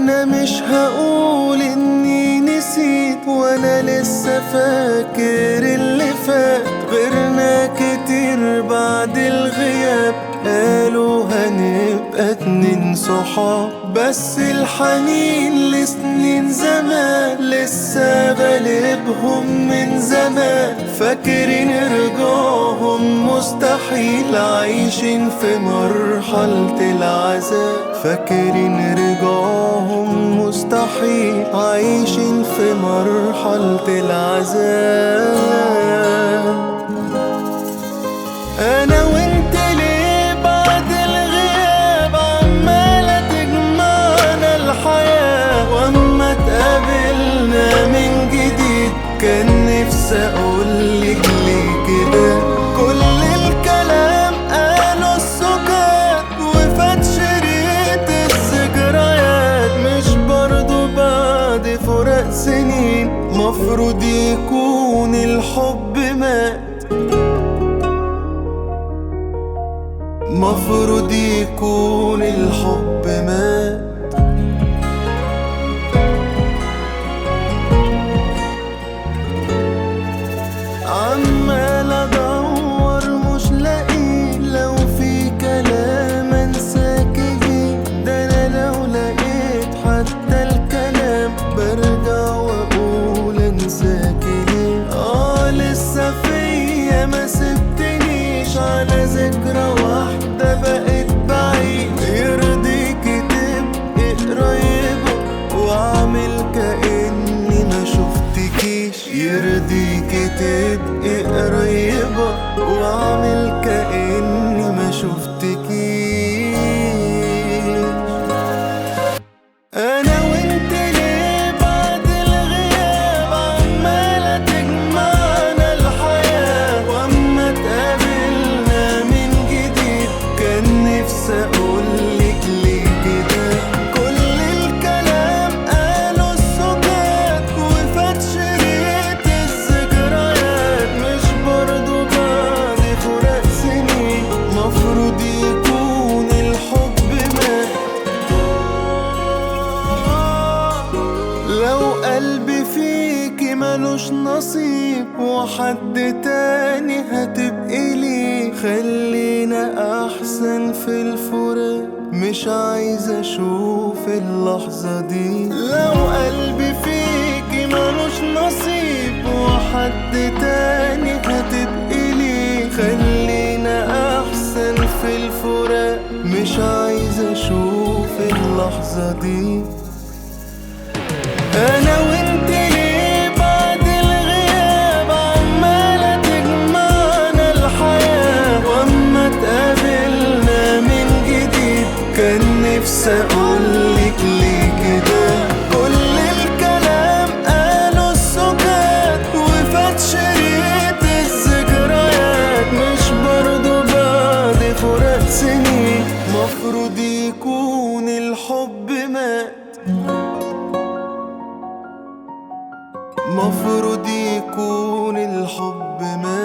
انا مش هقول اني نسيت وانا لسه فاكر اللي فات غيرنا كتير بعد الغياب قالوا هنبقى اتنين صحاب بس الحنين لسنين زمان لسه غالبهم من زمان فاكرين رجوعهم مستحيل عايشين في مرحلة العذاب فاكرين رجوعهم مستحيل عايشين في مرحلة العذاب انا وانت ليه بعد الغياب عمالة تجمعنا الحياة واما اتقابلنا من جديد كان نفسي اقولك ليه كده كل الكلام قالوا السكات وفات شريط الذكريات مش برضو بعد فراق سنين مفروض يكون الحب مات مفروض يكون الحب مات عمال ادور مش لاقي لو في كلام انساك بيه ده انا لو لقيت حتى الكلام برجع واقول انساك ليه اه لسه فيا ما سبتنيش على ذكرى واحدة بقت بعيد يرضيك تبقي قريبة واعمل كأني ما شفتكيش يرضيك تبقي قريبة واعمل كأني ما شفتكيش انا وانت ليه بعد الغياب عمالة تجمعنا الحياة واما اتقابلنا من جديد كان نفسي اقولك ليه كده كل الكلام قالوا السكات وفات شريط الذكريات مش برضو بعد فراق سنين مفروض يكون الحب مات لو قلبي فيكي ملوش نصيب وحد تاني هتبقي لي خلينا احسن في الفراق مش عايز اشوف اللحظة دي لو قلبي فيكي ملوش نصيب وحد تاني هتبقي لي خلينا احسن في الفراق مش عايز اشوف اللحظة دي انا وانت ليه بعد الغياب عمالة تجمعنا الحياة واما اتقابلنا من جديد كان نفسي اقولك ليه كده كل الكلام قالوا السكات وفات شريط الذكريات مش برضو بعد فراق سنين مفروض يكون الحب مات مفروض يكون الحب مات